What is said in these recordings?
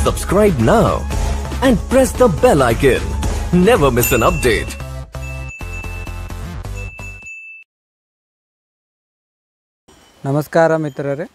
Subscribe now and press the bell icon. Never miss an update. ನಮಸ್ಕಾರ ಮಿತ್ರರೇ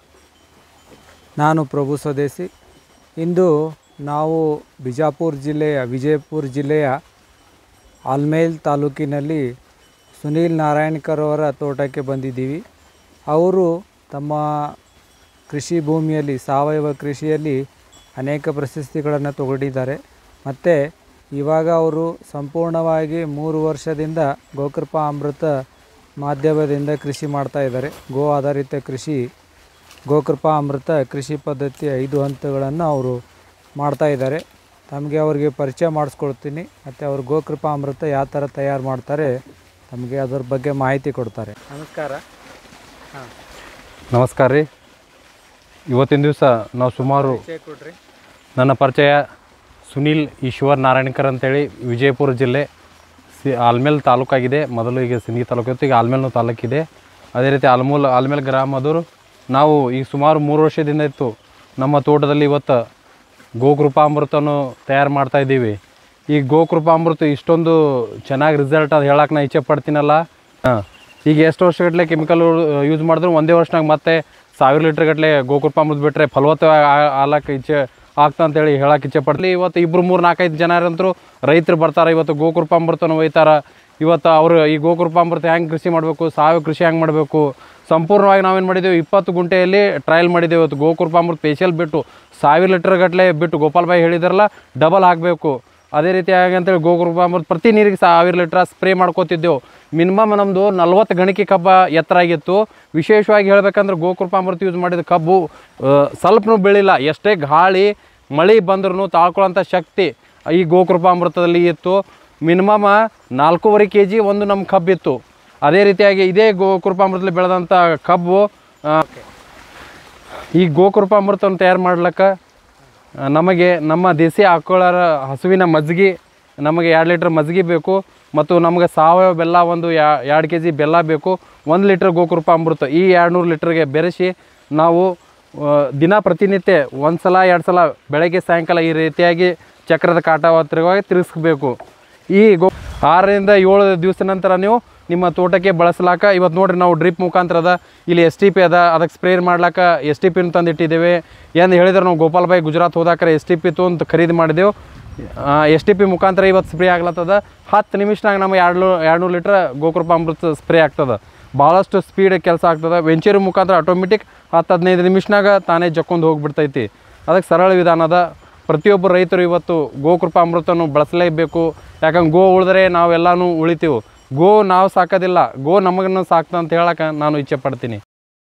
ನಾನು ಪ್ರಭು ಸ್ವದೇಶಿ ಇಂದು ನಾವು ಬಿಜಾಪುರ ಜಿಲ್ಲೆಯ ವಿಜಯಪುರ ಜಿಲ್ಲೆಯ ಆಲ್ಮೇಲ್ ತಾಲೂಕಿನಲ್ಲಿ ಸುನೀಲ್ ನಾರಾಯಣ್ಕರ್ ಅವರ ತೋಟಕ್ಕೆ ಬಂದಿದ್ದೀವಿ ಅವರು ತಮ್ಮ ಕೃಷಿ ಭೂಮಿಯಲ್ಲಿ ಸಾವಯವ ಕೃಷಿಯಲ್ಲಿ ಅನೇಕ ಪ್ರಶಸ್ತಿಗಳನ್ನು ತಗೊಂಡಿದ್ದಾರೆ ಮತ್ತು ಇವಾಗ ಅವರು ಸಂಪೂರ್ಣವಾಗಿ ಮೂರು ವರ್ಷದಿಂದ ಗೋಕೃಪಾ ಅಮೃತ ಮಾಧ್ಯಮದಿಂದ ಕೃಷಿ ಮಾಡ್ತಾ ಇದ್ದಾರೆ ಗೋ ಆಧಾರಿತ ಕೃಷಿ ಗೋಕೃಪಾ ಅಮೃತ ಕೃಷಿ ಪದ್ಧತಿ ಐದು ಹಂತಗಳನ್ನು ಅವರು ಮಾಡ್ತಾ ಇದ್ದಾರೆ ತಮಗೆ ಅವರಿಗೆ ಪರಿಚಯ ಮಾಡಿಸ್ಕೊಳ್ತೀನಿ ಮತ್ತು ಅವರು ಗೋಕೃಪಾ ಅಮೃತ ಯಾವ ಥರ ತಯಾರು ಮಾಡ್ತಾರೆ ತಮಗೆ ಅದರ ಬಗ್ಗೆ ಮಾಹಿತಿ ಕೊಡ್ತಾರೆ ನಮಸ್ಕಾರ ಹಾಂ ನಮಸ್ಕಾರ ರೀ ಇವತ್ತಿನ ದಿವಸ ನಾವು ಸುಮಾರು ಪರಿಚಯ ಕೊಡ್ರಿ ನನ್ನ ಪರಿಚಯ ಸುನೀಲ್ ಈಶ್ವರ್ ನಾರಾಯಣಕರ್ ಅಂತೇಳಿ ವಿಜಯಪುರ ಜಿಲ್ಲೆ ಸಿ ಆಲ್ಮೇಲ್ ತಾಲೂಕಾಗಿದೆ ಮೊದಲು ಈಗ ಸಿಂಧಿ ತಾಲೂಕು ಇತ್ತು ಈಗ ಆಲ್ಮೇಲ್ನು ತಾಲೂಕಿದೆ ಅದೇ ರೀತಿ ಆಲ್ಮೂಲ್ ಆಲ್ಮೇಲ್ ಗ್ರಾಮದವರು ನಾವು ಈಗ ಸುಮಾರು ಮೂರು ವರ್ಷದಿಂದ ಇತ್ತು ನಮ್ಮ ತೋಟದಲ್ಲಿ ಇವತ್ತು ಗೋಕೃಪಾಮೃತನು ತಯಾರು ಮಾಡ್ತಾ ಇದ್ದೀವಿ ಈ ಗೋಕೃಪಾಮೃತ ಇಷ್ಟೊಂದು ಚೆನ್ನಾಗಿ ರಿಸಲ್ಟ್ ಅದು ಹೇಳಕ್ಕೆ ನಾ ಇಚ್ಛೆ ಪಡ್ತೀನಲ್ಲ ಹಾಂ ಈಗ ಎಷ್ಟು ವರ್ಷಗಟ್ಟಲೆ ಕೆಮಿಕಲ್ ಯೂಸ್ ಮಾಡಿದ್ರು ಒಂದೇ ವರ್ಷನಾಗ ಮತ್ತೆ ಸಾವಿರ ಲೀಟ್ರ್ ಗಟ್ಟಲೆ ಗೋಕೃಪಾಮೃತ ಬಿಟ್ಟರೆ ಫಲವತ್ತ ಹಾಲಕ್ಕೆ ಇಚ್ಛೆ ಆಗ್ತಾ ಅಂತೇಳಿ ಹೇಳಕ್ಕೆ ಇಚ್ಛೆ ಪಡ್ಲಿ ಇವತ್ತು ಇಬ್ಬರು ಮೂರು ನಾಲ್ಕೈದು ಜನ ಇರಂತರು ರೈತರು ಬರ್ತಾರೆ ಇವತ್ತು ಗೋಕೃಪಾಮೃತನ ಒಯ್ತಾರ ಇವತ್ತು ಅವರು ಈ ಗೋಕೃಪಾಮೃತ ಹೆಂಗೆ ಕೃಷಿ ಮಾಡಬೇಕು ಸಾವಯವ ಕೃಷಿ ಹೆಂಗೆ ಮಾಡಬೇಕು ಸಂಪೂರ್ಣವಾಗಿ ನಾವೇನು ಮಾಡಿದ್ದೇವೆ ಇಪ್ಪತ್ತು ಗುಂಟೆಯಲ್ಲಿ ಟ್ರಯಲ್ ಮಾಡಿದ್ದೇವೆ ಇವತ್ತು ಗೋಕೃಪಾಮೃತ ಫೇಶಿಯಲ್ ಬಿಟ್ಟು ಸಾವಿರ ಲೀಟರ್ ಗಟ್ಟಲೆ ಬಿಟ್ಟು ಗೋಪಾಲ್ ಬಾಯಿ ಹೇಳಿದಾರಲ್ಲ ಡಬಲ್ ಹಾಕಬೇಕು ಅದೇ ರೀತಿಯಾಗಿ ಅಂತೇಳಿ ಗೋಕೃಪಾಮೃತ ಪ್ರತಿ ನೀರಿಗೆ ಸಾವಿರ ಲೀಟ್ರ್ ಸ್ಪ್ರೇ ಮಾಡ್ಕೋತಿದ್ದೆವು ಮಿನಿಮಮ್ ನಮ್ಮದು ನಲ್ವತ್ತು ಗಣಿಕೆ ಕಬ್ಬ ಎತ್ತರ ಆಗಿತ್ತು ವಿಶೇಷವಾಗಿ ಹೇಳ್ಬೇಕಂದ್ರೆ ಗೋಕೃಪಾಮೃತ ಯೂಸ್ ಮಾಡಿದ ಕಬ್ಬು ಆ, ಸ್ವಲ್ಪನೂ ಬೆಳಿಲ್ಲ ಎಷ್ಟೇ ಗಾಳಿ ಮಳೆ ಬಂದ್ರೂ ತಾಳ್ಕೊಳ್ಳೋಂಥ ಶಕ್ತಿ ಈ ಗೋಕೃಪಾಮೃತದಲ್ಲಿ ಇತ್ತು ಮಿನಿಮಮ್ ನಾಲ್ಕೂವರೆ ಕೆ ಜಿ ಒಂದು ನಮ್ಮ ಕಬ್ಬಿತ್ತು ಅದೇ ರೀತಿಯಾಗಿ ಇದೇ ಗೋಕೃಪಾಮೃತದಲ್ಲಿ ಬೆಳೆದಂಥ ಕಬ್ಬು ಆ, ಈ ಗೋಕೃಪಾಮೃತವನ್ನು ತಯಾರು ಮಾಡ್ಲಿಕ್ಕೆ ಆ, ನಮಗೆ ನಮ್ಮ ದೇಸಿ ಆಕಳರ ಹಸುವಿನ ಮಜ್ಜಿಗೆ ನಮಗೆ ಎರಡು ಲೀಟ್ರ್ ಮಜ್ಜಿಗೆ ಬೇಕು ಮತ್ತು ನಮಗೆ ಸಾವಯವ ಬೆಲ್ಲ ಒಂದು ಎರಡು ಕೆ ಜಿ ಬೆಲ್ಲ ಬೇಕು ಒಂದು ಲೀಟ್ರ್ ಗೋಕೃಪ ಅಮೃತ ಈ ಎರಡು ನೂರು ಲೀಟ್ರಿಗೆ ಬೆರೆಸಿ ನಾವು ಆ, ದಿನ ಪ್ರತಿನಿತ್ಯ ಒಂದು ಸಲ ಎರಡು ಸಲ ಬೆಳಗ್ಗೆ ಸಾಯಂಕಾಲ ಈ ರೀತಿಯಾಗಿ ಚಕ್ರದ ಕಾಟವಾಗಿ ತಿರುಗಿಸ್ಬೇಕು ಈ ಗೋ ಆರರಿಂದ ಏಳು ದಿವಸ ನಂತರ ನೀವು ನಿಮ್ಮ ತೋಟಕ್ಕೆ ಬಳಸಲಾಕ ಇವತ್ತು ನೋಡ್ರಿ ನಾವು ಡ್ರಿಪ್ ಮುಖಾಂತರ ಅದ ಇಲ್ಲಿ ಎಸ್ ಟಿ ಪಿ ಅದ ಅದಕ್ಕೆ ಸ್ಪ್ರೇ ಮಾಡ್ಲಾಕ ಎಸ್ ಟಿ ಪಿನ ತಂದು ಇಟ್ಟಿದ್ದೇವೆ ಏನು ಹೇಳಿದ್ರೆ ನಾವು ಗೋಪಾಲ್ ಬಾಯಿ ಗುಜರಾತ್ ಹೋದಾಕರೆ ಎಸ್ ಟಿ ಪಿ ತೊಂದು ಖರೀದಿ ಮಾಡಿದೆವು ಎಸ್ ಟಿ ಪಿ ಮುಖಾಂತರ ಇವತ್ತು ಸ್ಪ್ರೇ ಆಗ್ಲತ್ತದ ಹತ್ತು ನಿಮಿಷನಾಗ ನಮ್ಮ ಎರಡು ಎರಡು ನೂರು ಲೀಟ್ರ್ ಗೋಕೃಪ ಅಮೃತ ಸ್ಪ್ರೇ ಆಗ್ತದೆ ಭಾಳಷ್ಟು ಸ್ಪೀಡ್ ಕೆಲಸ ಆಗ್ತದೆ ವೆಂಚೂರಿ ಮುಖಾಂತರ ಆಟೋಮೆಟಿಕ್ ಹತ್ತು ಹದಿನೈದು ನಿಮಿಷನಾಗ ತಾನೇ ಜಕ್ಕೊಂಡು ಹೋಗ್ಬಿಡ್ತೈತಿ ಅದಕ್ಕೆ ಸರಳ ವಿಧಾನದ ಪ್ರತಿಯೊಬ್ಬ ರೈತರು ಇವತ್ತು ಗೋಕೃಪಾ ಅಮೃತವನ್ನು ಬಳಸಲೇಬೇಕು ಯಾಕಂದ್ರೆ ಗೋ ಉಳಿದ್ರೆ ನಾವೆಲ್ಲನೂ ಉಳಿತೀವಿ ಗೋ ನಾವು ಸಾಕೋದಿಲ್ಲ ಗೋ ನಮಗನ್ನು ಸಾಕ್ತ ಅಂತ ಹೇಳಕ್ಕೆ ನಾನು ಇಚ್ಛೆ ಪಡ್ತೀನಿ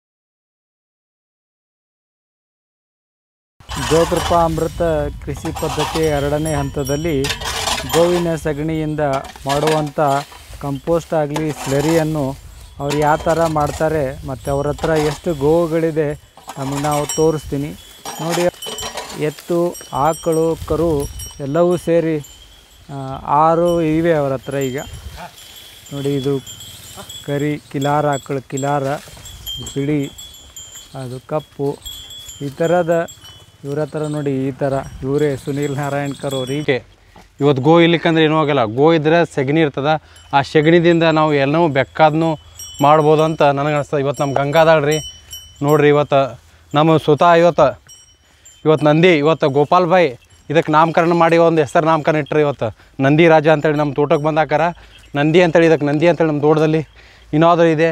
ಗೋಕೃಪಾ ಅಮೃತ ಕೃಷಿ ಪದ್ಧತಿ ಎರಡನೇ ಹಂತದಲ್ಲಿ ಗೋವಿನ ಸಗಣಿಯಿಂದ ಮಾಡುವಂಥ ಕಂಪೋಸ್ಟ್ ಆಗಲಿ ಸ್ಲರಿಯನ್ನು ಅವ್ರು ಯಾವ ಥರ ಮಾಡ್ತಾರೆ ಮತ್ತು ಅವ್ರ ಹತ್ರ ಎಷ್ಟು ಗೋವುಗಳಿದೆ ನಮಗೆ ನಾವು ತೋರಿಸ್ತೀನಿ ನೋಡಿ ಎತ್ತು ಆಕಳು ಕರು ಎಲ್ಲವೂ ಸೇರಿ ಆ, ಆರು ಇವೆ ಅವ್ರ ಹತ್ರ ಈಗ ನೋಡಿ ಇದು ಕರಿ ಕಿಲಾರ ಆಕಳು ಕಿಲಾರ ಬಿಳಿ ಅದು ಕಪ್ಪು ಈ ಥರದ ಇವ್ರ ಹತ್ರ ನೋಡಿ ಈ ಥರ ಇವರೇ ಸುನೀಲ್ ನಾರಾಯಣ್ಕರ್ ಅವ್ರು ಈಗ ಹೀಗೆ ಇವತ್ತು ಗೋ ಇಲ್ಲಿಕ್ಕಂದ್ರೆ ಏನೂ ಆಗಲ್ಲ ಗೋ ಇದ್ರೆ ಸಗಣಿ ಇರ್ತದ ಆ ಸಗಣಿದಿಂದ ನಾವು ಎಲ್ಲವೂ ಬೇಕಾದ್ನು ಮಾಡ್ಬೋದು ಅಂತ ನನಗೆ ಅನಿಸ್ತದೆ ಇವತ್ತು ನಮ್ಮ ಗಂಗಾದಾಳ್ರಿ ನೋಡ್ರಿ ಇವತ್ತು ನಮ್ಮ ಸುತ ಇವತ್ತು ಇವತ್ತು ನಂದಿ ಇವತ್ತು ಗೋಪಾಲ್ ಬಾಯಿ ಇದಕ್ಕೆ ನಾಮಕರಣ ಮಾಡಿ ಒಂದು ಹೆಸರು ನಾಮಕರಣ ಇಟ್ಟರು ಇವತ್ತು ನಂದಿ ರಾಜ ಅಂತೇಳಿ ನಮ್ಮ ತೋಟಕ್ಕೆ ಬಂದಾಕಾರ ನಂದಿ ಅಂತೇಳಿ ಇದಕ್ಕೆ ನಂದಿ ಅಂತೇಳಿ ನಮ್ಮ ತೋಟದಲ್ಲಿ ಇನ್ನಾದರೂ ಇದೆ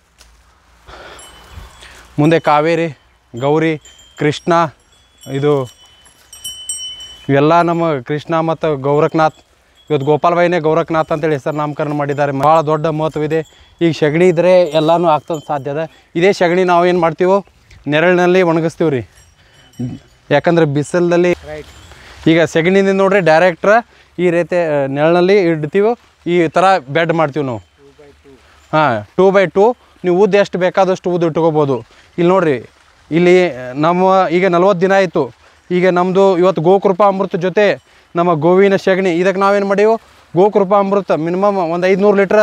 ಮುಂದೆ ಕಾವೇರಿ ಗೌರಿ ಕೃಷ್ಣ ಇದು ಇವೆಲ್ಲ ನಮ್ಮ ಕೃಷ್ಣ ಮತ್ತು ಗೌರಖನಾಥ್ ಇವತ್ತು ಗೋಪಾಲಬಾಯಿನೇ ಗೌರಖನಾಥ್ ಅಂತೇಳಿ ಹೆಸರು ನಾಮಕರಣ ಮಾಡಿದ್ದಾರೆ ಭಾಳ ದೊಡ್ಡ ಮಹತ್ವವಿದೆ ಈಗ ಸಗಣಿ ಇದ್ದರೆ ಎಲ್ಲನೂ ಆಗ್ತದೆ ಸಾಧ್ಯ ಅದ ಇದೇ ಸಗಣಿ ನಾವು ಏನು ಮಾಡ್ತೀವೋ ನೆರಳಿನಲ್ಲಿ ಒಣಗಿಸ್ತೀವಿ ರೀ ಯಾಕಂದ್ರೆ ಬಿಸಿಲಲ್ಲಿ ಈಗ ಸಗಣಿಯಿಂದ ನೋಡ್ರಿ ಡೈರೆಕ್ಟ್ರ ಈ ರೀತಿ ಆ, ನೆರಳಿನಲ್ಲಿ ಇಡ್ತೀವೋ ಈ ಥರ ಬೆಡ್ ಮಾಡ್ತೀವಿ ನಾವು ಹಾಂ ಟೂ ಬೈ ಟೂ ನೀವು ಉದ್ದು ಎಷ್ಟು ಬೇಕಾದಷ್ಟು ಉದ್ದು ಇಟ್ಕೋಬೋದು ಇಲ್ಲಿ ನೋಡ್ರಿ ಇಲ್ಲಿ ನಮ್ಮ ಈಗ ನಲ್ವತ್ತು ದಿನ ಆಯಿತು ಈಗ ನಮ್ಮದು ಇವತ್ತು ಗೋಕೃಪಾ ಅಮೃತ ಜೊತೆ ನಮ್ಮ ಗೋವಿನ ಸಗಣಿ ಇದಕ್ಕೆ ನಾವೇನು ಮಾಡೀವು ಗೋಕೃಪಾ ಅಮೃತ ಮಿನಿಮಮ್ ಒಂದು ಐದುನೂರು ಲೀಟ್ರ್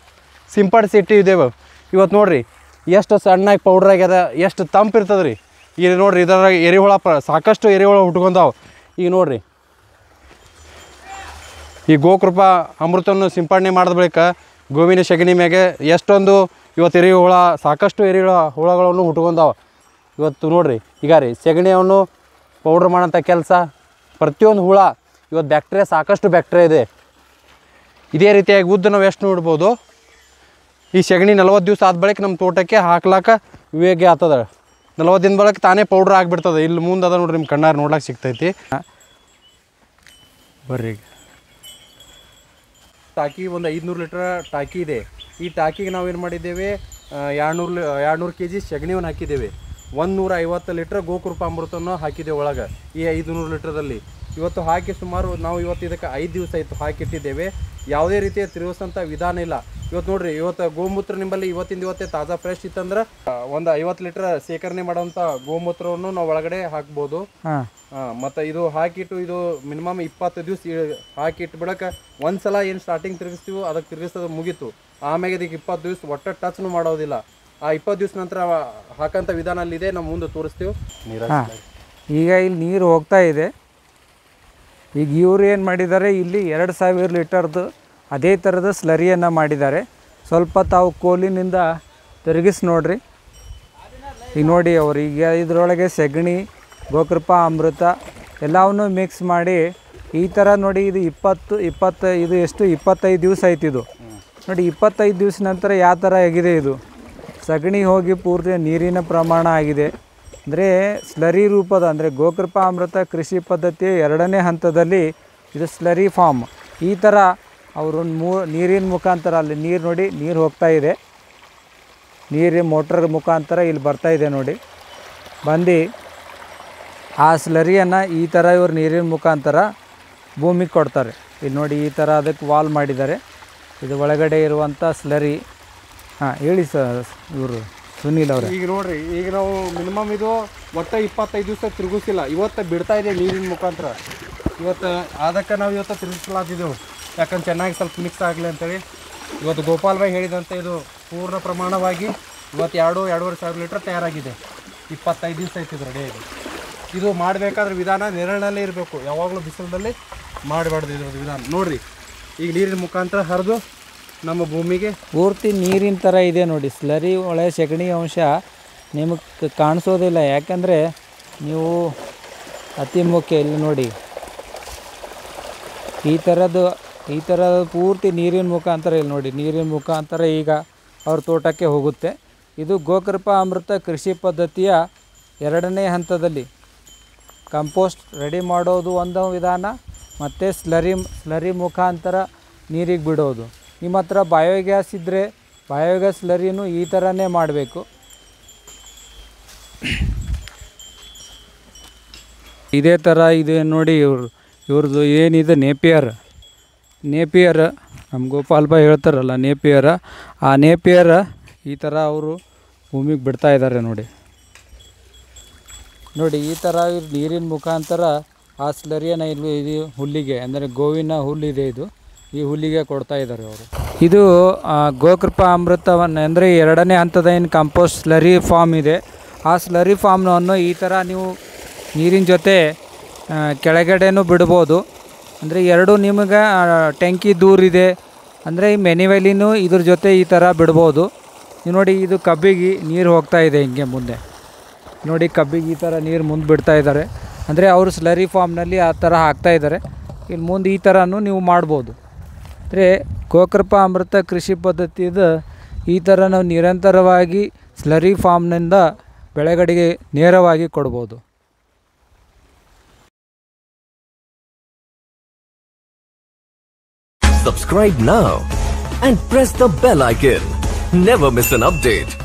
ಸಿಂಪಡಿಸಿ ಇಟ್ಟಿದ್ದೇವೆ ಇವತ್ತು ನೋಡ್ರಿ ಎಷ್ಟು ಸಣ್ಣಾಗಿ ಪೌಡ್ರ್ ಆಗ್ಯದ ಎಷ್ಟು ತಂಪು ಇರ್ತದೆ ರೀ ಈಗ ನೋಡ್ರಿ ಇದರ ಎರೆಹುಳ ಪ ಸಾಕಷ್ಟು ಎರೆಹುಳ ಹುಟ್ಕೊಂಡಾವ ಈಗ ನೋಡ್ರಿ ಈ ಗೋಕೃಪ ಅಮೃತವನ್ನು ಸಿಂಪಡಣೆ ಮಾಡಿದ ಬಳಿಕ ಗೋವಿನ ಸಗಣಿ ಮ್ಯಾಗೆ ಎಷ್ಟೊಂದು ಇವತ್ತು ಎರೆಹುಳ ಸಾಕಷ್ಟು ಎರೆಹುಳ ಹುಳಗಳನ್ನು ಹುಟ್ಕೊಂಡಾವ ಇವತ್ತು ನೋಡ್ರಿ ಈಗ ರೀ ಸೆಗಣಿಯನ್ನು ಪೌಡ್ರ್ ಮಾಡೋಂಥ ಕೆಲಸ ಪ್ರತಿಯೊಂದು ಹುಳ ಇವತ್ತು ಬ್ಯಾಕ್ಟೀರಿಯಾ ಸಾಕಷ್ಟು ಬ್ಯಾಕ್ಟೀರಿಯಾ ಇದೆ ಇದೇ ರೀತಿಯಾಗಿ ಉದ್ದ ನಾವು ಎಷ್ಟು ನೋಡ್ಬೋದು ಈ ಸೆಗಣಿ ನಲ್ವತ್ತು ದಿವಸ ಆದ ಬಳಿಕ ನಮ್ಮ ತೋಟಕ್ಕೆ ಹಾಕ್ಲಾಕ ವಿವೇಗೆ ಆಗ್ತದ ನಲ್ವತ್ತು ದಿನ ಬಳಿಕ ತಾನೇ ಪೌಡ್ರ್ ಆಗಿಬಿಡ್ತದೆ ಇಲ್ಲಿ ಮುಂದೆ ಅದ ನೋಡ್ರಿ ನಿಮ್ಮ ಕಣ್ಣಾರ ನೋಡ್ಲಾಕ ಸಿಗ್ತೈತಿ ಬರ್ರಿ ಈಗ ಟಾಕಿ ಒಂದು ಐದುನೂರು ಲೀಟ್ರ್ ಟಾಕಿ ಇದೆ ಈ ಟಾಕಿಗೆ ನಾವು ಏನು ಮಾಡಿದ್ದೇವೆ ಎರಡುನೂರು ಎರಡುನೂರು ಕೆ ಜಿ ಸಗಣಿಯನ್ನು ಹಾಕಿದ್ದೇವೆ ಒಂದು ನೂರ ಐವತ್ತು ಲೀಟ್ರ್ ಗೋಕೃಪ ಅಮೃತವನ್ನು ಹಾಕಿದ್ದೇವೆ ಒಳಗೆ ಈ ಐದುನೂರು ಲೀಟ್ರದಲ್ಲಿ ಇವತ್ತು ಹಾಕಿ ಸುಮಾರು ನಾವು ಇವತ್ತು ಇದಕ್ಕೆ ಐದು ದಿವಸ ಆಯಿತು ಹಾಕಿಟ್ಟಿದ್ದೇವೆ ಯಾವುದೇ ರೀತಿಯ ತಿರುಗಿಸೋಂಥ ವಿಧಾನ ಇಲ್ಲ ಇವತ್ತು ನೋಡ್ರಿ ಇವತ್ತು ಗೋಮೂತ್ರ ನಿಂಬಲ್ಲಿ ಇವತ್ತಿಂದ ಇವತ್ತೇ ತಾಜಾ ಫ್ರೆಶ್ ಇತ್ತಂದ್ರೆ ಒಂದು ಐವತ್ತು ಲೀಟ್ರ್ ಸೇಕರಣೆ ಮಾಡೋಂಥ ಗೋಮೂತ್ರವನ್ನು ನಾವು ಒಳಗಡೆ ಹಾಕ್ಬೋದು ಹಾಂ ಮತ್ತು ಇದು ಹಾಕಿಟ್ಟು ಇದು ಮಿನಿಮಮ್ ಇಪ್ಪತ್ತು ದಿವಸ ಹಾಕಿಟ್ಟು ಬಿಡಕ ಒಂದ್ಸಲ ಏನು ಸ್ಟಾರ್ಟಿಂಗ್ ತಿರುಗಿಸ್ತೀವೋ ಅದಕ್ಕೆ ತಿರುಗಿಸೋದು ಮುಗೀತು ಆಮೇಲೆ ಇದಕ್ಕೆ ಇಪ್ಪತ್ತು ದಿವಸ ಒಟ್ಟ ಟಚ್ನು ಮಾಡೋದಿಲ್ಲ ಆ ಇಪ್ಪತ್ತು ದಿವಸ ನಂತರ ಹಾಕಂಥ ವಿಧಾನ ಅಲ್ಲಿದೆ ನಾವು ಮುಂದೆ ತೋರಿಸ್ತೀವಿ ಹಾಂ ಈಗ ಇಲ್ಲಿ ನೀರು ಹೋಗ್ತಾ ಇದೆ ಈಗ ಇವ್ರು ಏನು ಮಾಡಿದ್ದಾರೆ ಇಲ್ಲಿ ಎರಡು ಸಾವಿರ ಲೀಟರ್ದು ಅದೇ ಥರದ ಸ್ಲರಿಯನ್ನು ಮಾಡಿದ್ದಾರೆ ಸ್ವಲ್ಪ ತಾವು ಕೋಲಿನಿಂದ ತಿರುಗಿಸಿ ನೋಡ್ರಿ ಈಗ ನೋಡಿ ಅವ್ರು ಈಗ ಇದರೊಳಗೆ ಸೆಗಣಿ ಗೋಕೃಪ ಅಮೃತ ಎಲ್ಲವನ್ನೂ ಮಿಕ್ಸ್ ಮಾಡಿ ಈ ಥರ ನೋಡಿ ಇದು ಇಪ್ಪತ್ತು ಇಪ್ಪತ್ತು ಇದು ಎಷ್ಟು ಇಪ್ಪತ್ತೈದು ದಿವಸ ಆಯ್ತು ಇದು ನೋಡಿ ಇಪ್ಪತ್ತೈದು ದಿವಸ ನಂತರ ಯಾವ ಥರ ಆಗಿದೆ ಇದು ಸಗಣಿ ಹೋಗಿ ಪೂರ್ತಿ ನೀರಿನ ಪ್ರಮಾಣ ಆಗಿದೆ ಅಂದರೆ ಸ್ಲರಿ ರೂಪದ ಅಂದರೆ ಗೋಕೃಪ ಅಮೃತ ಕೃಷಿ ಪದ್ಧತಿಯ ಎರಡನೇ ಹಂತದಲ್ಲಿ ಇದು ಸ್ಲರಿ ಫಾರ್ಮ್ ಈ ಥರ ಅವರು ಮೂ ನೀರಿನ ಮುಖಾಂತರ ಅಲ್ಲಿ ನೀರು ನೋಡಿ ನೀರು ಹೋಗ್ತಾ ಇದೆ ನೀರಿನ ಮೋಟ್ರ್ ಮುಖಾಂತರ ಇಲ್ಲಿ ಬರ್ತಾ ಇದೆ ನೋಡಿ ಬಂದು ಆ ಸ್ಲರಿಯನ್ನು ಈ ಥರ ಇವ್ರು ನೀರಿನ ಮುಖಾಂತರ ಭೂಮಿಗೆ ಕೊಡ್ತಾರೆ ಇಲ್ಲಿ ನೋಡಿ ಈ ಥರ ಅದಕ್ಕೆ ವಾಲ್ ಮಾಡಿದ್ದಾರೆ ಇದು ಒಳಗಡೆ ಇರುವಂಥ ಸ್ಲರಿ ಹಾಂ ಹೇಳಿ ಸರ್ ಇವರು ಸುನೀಲ್ ಅವರೇ ಈಗ ನೋಡ್ರಿ ಈಗ ನಾವು ಮಿನಿಮಮ್ ಇದು ಒಟ್ಟ ಇಪ್ಪತ್ತೈದು ದಿವಸ ತಿರುಗಿಸಿಲ್ಲ ಇವತ್ತು ಬಿಡ್ತಾ ಇದೆ ನೀರಿನ ಮುಖಾಂತರ ಇವತ್ತು ಅದಕ್ಕೆ ನಾವು ಇವತ್ತು ತಿರುಗಿಸ್ಲಾತಿದ್ದೆವು ಯಾಕಂದ್ರೆ ಚೆನ್ನಾಗಿ ಸ್ವಲ್ಪ ಮಿಕ್ಸ್ ಆಗಲಿ ಅಂತೇಳಿ ಇವತ್ತು ಗೋಪಾಲ್ ಭಾಯ್ ಹೇಳಿದಂತೆ ಇದು ಪೂರ್ಣ ಪ್ರಮಾಣವಾಗಿ ಇವತ್ತು ಎರಡು ಎರಡೂವರೆ ಸಾವಿರ ಲೀಟ್ರ್ ತಯಾರಾಗಿದೆ ಇಪ್ಪತ್ತೈದು ದಿವಸ ಆಯ್ತು ಇದು ರೆಡಿಯಾಗಿ ಇದು ಮಾಡಬೇಕಾದ್ರೆ ವಿಧಾನ ನೆರಳಲ್ಲೇ ಇರಬೇಕು ಯಾವಾಗಲೂ ಬಿಸಿಲಲ್ಲಿ ಮಾಡಬಾರ್ದು ಇದ್ರದ್ದು ವಿಧಾನ ನೋಡ್ರಿ ಈಗ ನೀರಿನ ಮುಖಾಂತರ ಹರಿದು ನಮ್ಮ ಭೂಮಿಗೆ ಪೂರ್ತಿ ನೀರಿನ ಥರ ಇದೆ ನೋಡಿ ಸ್ಲರಿ ಒಳ್ಳೆ ಸೆಗಣಿ ಅಂಶ ನಿಮಗೆ ಕಾಣಿಸೋದಿಲ್ಲ ಯಾಕಂದರೆ ನೀವು ಅತಿ ಮುಖ್ಯ ಇಲ್ಲಿ ನೋಡಿ ಈ ಥರದ್ದು ಈ ಥರದ ಪೂರ್ತಿ ನೀರಿನ ಮುಖಾಂತರ ಇಲ್ಲಿ ನೋಡಿ ನೀರಿನ ಮುಖಾಂತರ ಈಗ ಅವ್ರ ತೋಟಕ್ಕೆ ಹೋಗುತ್ತೆ ಇದು ಗೋಕೃಪ ಅಮೃತ ಕೃಷಿ ಪದ್ಧತಿಯ ಎರಡನೇ ಹಂತದಲ್ಲಿ ಕಂಪೋಸ್ಟ್ ರೆಡಿ ಮಾಡೋದು ಒಂದು ವಿಧಾನ ಮತ್ತು ಸ್ಲರಿ ಸ್ಲರಿ ಮುಖಾಂತರ ನೀರಿಗೆ ಬಿಡೋದು ನಿಮ್ಮ ಹತ್ರ ಬಯೋಗ್ಯಾಸ್ ಇದ್ದರೆ ಬಯೋಗ್ಯಾಸ್ ಸ್ಲರಿನೂ ಈ ಥರನೇ ಮಾಡಬೇಕು ಇದೇ ಥರ ಇದೆ ನೋಡಿ ಇವ್ರು ಇವ್ರದ್ದು ಏನಿದೆ ನೇಪಿಯರ್ ನೇಪಿಯರ್ ನಮ್ಮ ಗೋಪಾಲ್ ಭಾಯ್ ಹೇಳ್ತಾರಲ್ಲ ನೇಪಿಯರ್ ಆ ನೇಪಿಯರ್ ಈ ಥರ ಅವರು ಭೂಮಿಗೆ ಬಿಡ್ತಾ ಇದ್ದಾರೆ ನೋಡಿ ನೋಡಿ ಈ ಥರ ಇವ್ರು ನೀರಿನ ಮುಖಾಂತರ ಆ ಸ್ಲರಿಯನ್ನು ಇಲ್ಲಿ ಇದು ಹುಲ್ಲಿಗೆ ಅಂದರೆ ಗೋವಿನ ಹುಲ್ಲಿದೆ ಇದು ಈ ಹುಲ್ಲಿಗೆ ಕೊಡ್ತಾ ಇದ್ದಾರೆ ಅವರು ಇದು ಆ, ಗೋಕೃಪ ಅಮೃತವನ್ನು ಅಂದರೆ ಎರಡನೇ ಹಂತದ ಏನು ಕಂಪೋಸ್ಟ್ ಸ್ಲರಿ ಫಾರ್ಮ್ ಇದೆ ಆ ಸ್ಲರಿ ಫಾರ್ಮ್ನನ್ನು ಈ ಥರ ನೀವು ನೀರಿನ ಜೊತೆ ಆ, ಕೆಳಗಡೆನೂ ಬಿಡ್ಬೋದು ಅಂದರೆ ಎರಡು ನಿಮಗೆ ಆ, ಟ್ಯಾಂಕಿ ದೂರ ಇದೆ ಅಂದರೆ ಈ ಮೆನಿವೆಲಿನೂ ಇದ್ರ ಜೊತೆ ಈ ಥರ ಬಿಡ್ಬೋದು ನೀವು ನೋಡಿ ಇದು ಕಬ್ಬಿಗೆ ನೀರು ಹೋಗ್ತಾ ಇದೆ ಹಿಂಗೆ ಮುಂದೆ ನೋಡಿ ಕಬ್ಬಿಗೆ ಈ ಥರ ನೀರು ಮುಂದೆ ಬಿಡ್ತಾ ಇದ್ದಾರೆ ಅಂದರೆ ಅವರು ಸ್ಲರಿ ಫಾರ್ಮ್ನಲ್ಲಿ ಆ ಥರ ಹಾಕ್ತಾ ಇದ್ದಾರೆ ಇಲ್ಲಿ ಮುಂದೆ ಈ ಥರನೂ ನೀವು ಮಾಡ್ಬೋದು ಅಂದರೆ ಗೋಕೃಪ ಅಮೃತ ಕೃಷಿ ಪದ್ಧತಿದು ಈ ಥರ ನಾವು ನಿರಂತರವಾಗಿ ಸ್ಲರಿ ಫಾರ್ಮ್ನಿಂದ ಬೆಳೆಗಳಿಗೆ ನೇರವಾಗಿ ಕೊಡ್ಬೋದು Subscribe now and press the bell icon. Never miss an update.